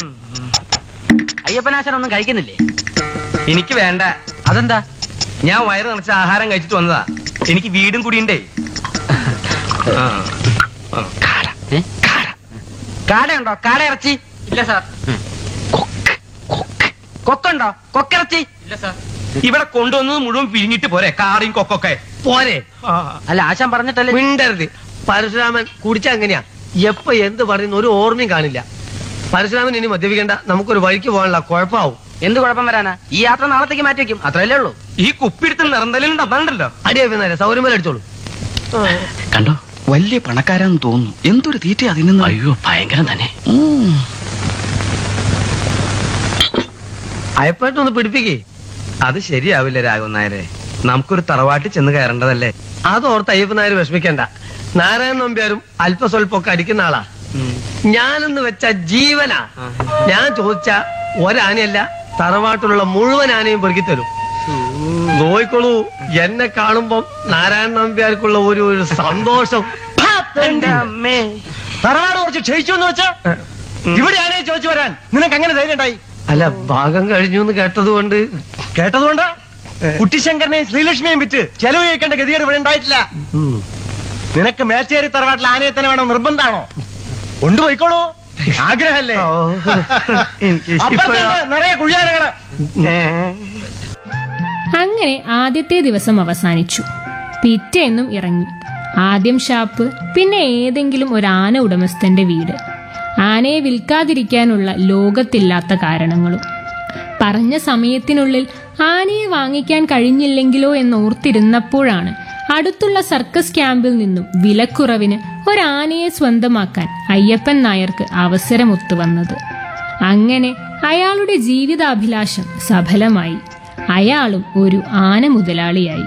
അയ്യപ്പനാശൻ ഒന്നും കഴിക്കുന്നില്ലേ എനിക്ക് വേണ്ട അതെന്താ ഞാൻ വയറ് നിറച്ച ആഹാരം കഴിച്ചിട്ട് വന്നതാ എനിക്ക് വീടും കുടിയുണ്ടേ ആ. ആ. ഏ? കാടയുണ്ടോ കാട ഇറച്ചി ഇല്ല സാർ കൊക്കുണ്ടോ കൊക്കിറച്ചി ഇല്ല സാർ ഇവിടെ കൊണ്ടുവന്നത് മുഴുവൻ പിരിഞ്ഞിട്ട് പോരെ കാറിയും കൊക്കൊക്കെ പോരെ അല്ല ആശാൻ പറഞ്ഞിട്ടല്ലേ മിണ്ടരുത് പരശുരാമൻ കുടിച്ച അങ്ങനെയാ എപ്പ എന്ത് പറയുന്ന ഒരു ഓർമ്മയും കാണില്ല പരശുരാമൻ ഇനി മദ്യപിക്കണ്ട നമുക്കൊരു വഴിക്ക് പോകാനുള്ള കുഴപ്പമാവും എന്ത് കുഴപ്പം വരാനാ ഈ യാത്ര നാളത്തേക്ക് മാറ്റി വെക്കും അത്രയല്ലേ ഉള്ളൂ ഈ കുപ്പിടുത്ത് നിറന്തലും ഡബണ്ടല്ലോ അടിയാ സൗകര്യം അടിച്ചോളൂ കണ്ടോ വലിയ പണക്കാരാന്ന് തോന്നുന്നു എന്തൊരു തീറ്റ അതിന് അയ്യോ ഭയങ്കരം തന്നെ അയപ്പായിട്ടൊന്ന് പിടിപ്പിക്കേ അത് ശരിയാവില്ല രാഘവൻ നായരെ നമുക്കൊരു തറവാട്ടിൽ ചെന്ന് കയറേണ്ടതല്ലേ അത് ഓർത്ത് അയ്യപ്പൻ നായർ വിഷമിക്കണ്ട നാരായണ നമ്പ്യാരും അല്പസ്വല്പമൊക്കെ അടിക്കുന്ന ആളാ ഞാനെന്ന് വെച്ച ജീവനാ ഞാൻ ചോദിച്ച ഒരാനയല്ല തറവാട്ടിലുള്ള മുഴുവൻ ആനയും പെറുക്കി തരും നോയിക്കോളൂ എന്നെ കാണുമ്പം നാരായണ നമ്പ്യാർക്കുള്ള ഒരു ഒരു സന്തോഷം എന്റെ അമ്മേ തറവാട് കുറച്ച് ക്ഷയിച്ചു എന്ന് വെച്ചാ ഇവിടെയാണേ ചോദിച്ചു വരാൻ നിനക്ക് അങ്ങനെ ധൈര്യം ഉണ്ടായി അല്ല ഭാഗം കഴിഞ്ഞു എന്ന് കേട്ടത് കൊണ്ട് കേട്ടതുകൊണ്ട് കുട്ടിശങ്കരനെയും ശ്രീലക്ഷ്മിയെയും വിറ്റ് ചെലവ് കഴിക്കേണ്ട ഗതികേട് ഇവിടെ ഉണ്ടായിട്ടില്ല നിനക്ക് മേച്ചേരി തറവാട്ടിൽ ആനയെ തന്നെ വേണം നിർബന്ധാണോ കൊണ്ടുപോയിക്കോളൂ ആഗ്രഹല്ലേ എനിക്ക് അപ്പുറത്തുണ്ട് നിറയെ കുഴിയാനകള് അങ്ങനെ ആദ്യത്തെ ദിവസം അവസാനിച്ചു പിറ്റേന്നും ഇറങ്ങി ആദ്യം ഷാപ്പ് പിന്നെ ഏതെങ്കിലും ഒരു ആന ഉടമസ്ഥന്റെ വീട് ആനയെ വിൽക്കാതിരിക്കാനുള്ള ലോകത്തില്ലാത്ത കാരണങ്ങളും പറഞ്ഞ സമയത്തിനുള്ളിൽ ആനയെ വാങ്ങിക്കാൻ കഴിഞ്ഞില്ലെങ്കിലോ എന്നോർത്തിരുന്നപ്പോഴാണ് അടുത്തുള്ള സർക്കസ് ക്യാമ്പിൽ നിന്നും വിലക്കുറവിന് ഒരാനയെ സ്വന്തമാക്കാൻ അയ്യപ്പൻ നായർക്ക് അവസരമൊത്തു വന്നത് അങ്ങനെ അയാളുടെ ജീവിതാഭിലാഷം സഫലമായി അയാളും ഒരു ആന മുതലാളിയായി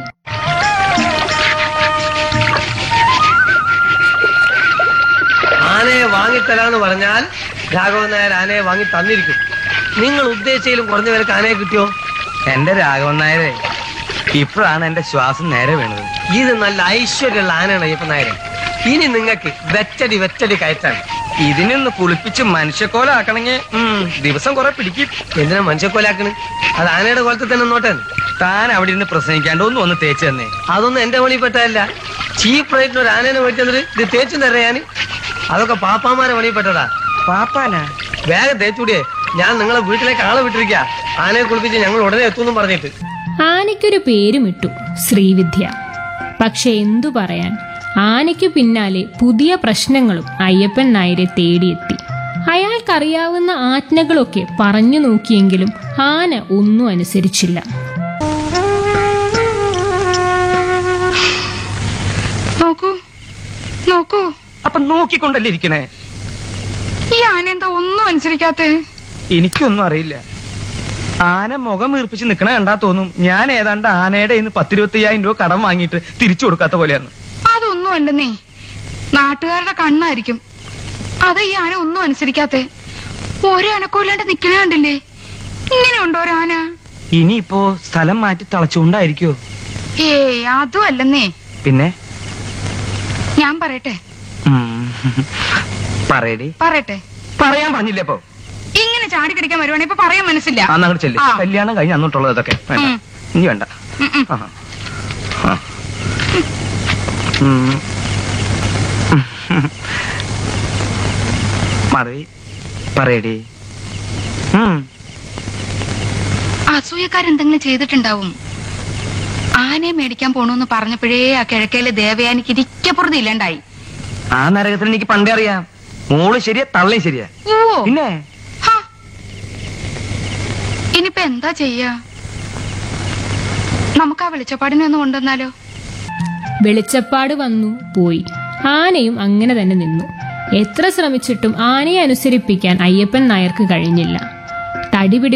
ആനയെ വാങ്ങിത്തരാന്ന് പറഞ്ഞാൽ രാഘവൻ നായർ ആനയെ വാങ്ങി തന്നിരിക്കും നിങ്ങൾ ഉദ്ദേശിച്ചതിലും കുറഞ്ഞ വിലക്ക് ആനയെ കിട്ടിയോ എന്റെ രാഘവൻ നായരെ ഇപ്പോഴാണ് എന്റെ ശ്വാസം നേരെ വീണത് ഇത് നല്ല ഐശ്വര്യമുള്ള ആനയാണ് അയ്യപ്പൻ നായരെ ഇനി നിങ്ങൾക്ക് വെച്ചടി വെച്ചടി കയറ്റാണ് ഇതിനൊന്ന് കുളിപ്പിച്ച് മനുഷ്യക്കോലാക്കണമെങ്കിൽ ദിവസം കുറെ പിടിക്കും എന്തിനാ മനുഷ്യക്കോലാക്കണ് അത് ആനയുടെ കോലത്തിൽ തന്നെ നോട്ടെ താൻ അവിടെ ഇരുന്ന് പ്രസംഗിക്കാണ്ട് ഒന്ന് ഒന്ന് തേച്ച് തന്നെ അതൊന്നും എന്റെ പണിപ്പെട്ടതല്ല ചീപ്പ് റേറ്റിന് ഒരു ആനേനെ മേടിച്ചതിൽ ഇത് തേച്ചും തരാ ഞാൻ അതൊക്കെ പാപ്പാമാരെ പണിപ്പെട്ടതാ പാപ്പാനാ വേഗം തേച്ചൂടിയേ ഞാൻ നിങ്ങളെ വീട്ടിലേക്ക് ആളെ വിട്ടിരിക്കുക ആനയെ കുളിപ്പിച്ച് ഞങ്ങൾ ഉടനെ എത്തുമെന്നും പറഞ്ഞിട്ട് ആനയ്ക്കൊരു പേരുമിട്ടു ശ്രീവിദ്യ പക്ഷെ എന്തു പറയാൻ ആനയ്ക്കു പിന്നാലെ പുതിയ പ്രശ്നങ്ങളും അയ്യപ്പൻ നായരെ തേടിയെത്തി അയാൾക്കറിയാവുന്ന ആജ്ഞകളൊക്കെ പറഞ്ഞു നോക്കിയെങ്കിലും ആന ഒന്നും അനുസരിച്ചില്ല നോക്കൂ നോക്കൂ അപ്പൊ നോക്കിക്കൊണ്ടല്ലേ ഇരിക്കണേ ഈ ആന എന്താ ഒന്നും അനുസരിക്കാത്തേ എനിക്കൊന്നും അറിയില്ല ആന മുഖം വീർപ്പിച്ച് നിക്കണ കണ്ടാ തോന്നും ഞാൻ ഏതാണ്ട് ആനയുടെ ഇന്ന് പത്തിരുപത്തി അയ്യായിരം രൂപ കടം വാങ്ങിയിട്ട് തിരിച്ചു കൊടുക്കാത്ത പോലെയാണ് അതൊന്നും അല്ലെന്നേ നാട്ടുകാരുടെ കണ്ണായിരിക്കും അത് ഈ ആന ഒന്നും അനുസരിക്കാത്തേ ഒരു അനക്കമില്ലാണ്ട് നിക്കണ കണ്ടില്ലേ ഇങ്ങനെയുണ്ടോ ഒരു ആന ഇനിയിപ്പോ സ്ഥലം മാറ്റി തളച്ചുകൊണ്ടായിരിക്കോ ഏയ് അതും അല്ലെന്നേ പിന്നെ ഞാൻ പറയട്ടെ ഉം. പറയടി പറയട്ടെ പറയാൻ പറഞ്ഞില്ലേ അപ്പൊ ഇങ്ങനെ ചാടിക്കടിക്കാൻ വരുവാണെങ്കിൽ ഇപ്പൊ പറയാൻ മനസ്സില്ല അന്നങ്ങോട്ട് ചെല്ലു ആ. കല്യാണം കഴിഞ്ഞ് അന്നോട്ടുള്ളത് ഇതൊക്കെ വേണ്ട ഉം. ഇനി വേണ്ട ഉം, ഉം. ആഹാ. ആ. ഉം. മറി പറയടി ഉം. അസൂയക്കാരെന്തെങ്കിലും ചെയ്തിട്ടുണ്ടാവും ആനയെ മേടിക്കാൻ പോണോന്ന് പറഞ്ഞപ്പോഴേ ആ കിഴക്കേലെ ദേവയാനിക്ക് ഇരിക്കപ്പുറത്ത് ഇല്ലണ്ടായി ആ നരകത്തിന് എനിക്ക് പണ്ടേ അറിയാം മോള് ശരിയാ തള്ളയും ശരിയാ ഓ പിന്നെ ഹാ. ഇനിയിപ്പോ എന്താ ചെയ്യാ നമുക്ക് ആ വെളിച്ചപ്പാടിനെ ഒന്ന് കൊണ്ടുവന്നാലോ വെളിച്ചപ്പാട് വന്നു പോയി ആനയും അങ്ങനെ തന്നെ നിന്നു എത്ര ശ്രമിച്ചിട്ടും ആനയെ അനുസരിപ്പിക്കാൻ അയ്യപ്പൻ നായർക്ക് കഴിഞ്ഞില്ല തടിപിടി